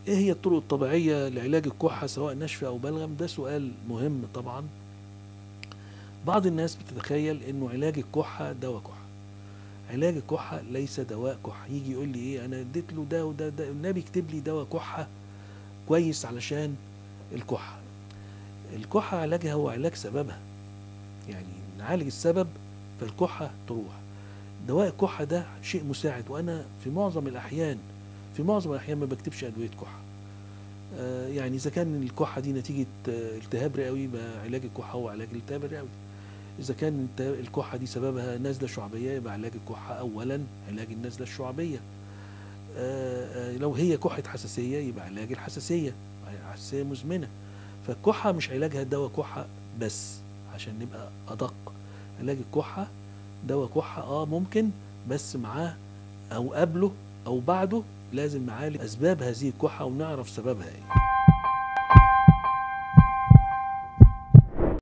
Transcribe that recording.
ايه هي الطرق الطبيعيه لعلاج الكحه سواء ناشفه او بلغم ده سؤال مهم طبعا بعض الناس بتتخيل انه علاج الكحه دواء كحه علاج الكحه ليس دواء كحه يجي يقول لي ايه انا اديت له ده وده ده النبي يكتب لي دواء كحه كويس علشان الكحه الكحه علاجها هو علاج سببها يعني نعالج السبب فالكحه تروح دواء الكحه ده شيء مساعد وانا في معظم الاحيان في معظم الاحيان ما بكتبش ادويه كحه آه، يعني اذا كان الكحه دي نتيجه آه، التهاب رئوي يبقى علاج الكحه هو علاج الالتهاب الرئوي اذا كان الت- الكحه دي سببها نزله شعبيه يبقى علاج الكحه اولا علاج النزله الشعبيه آه، آه، لو هي كحه حساسيه يبقى علاج الحساسيه حساسيه مزمنه فالكحه مش علاجها دواء كحه بس عشان نبقى ادق علاج الكحه دواء كحه اه ممكن بس معاه او قبله او بعده لازم نعالج اسباب هذه الكحه ونعرف سببها ايه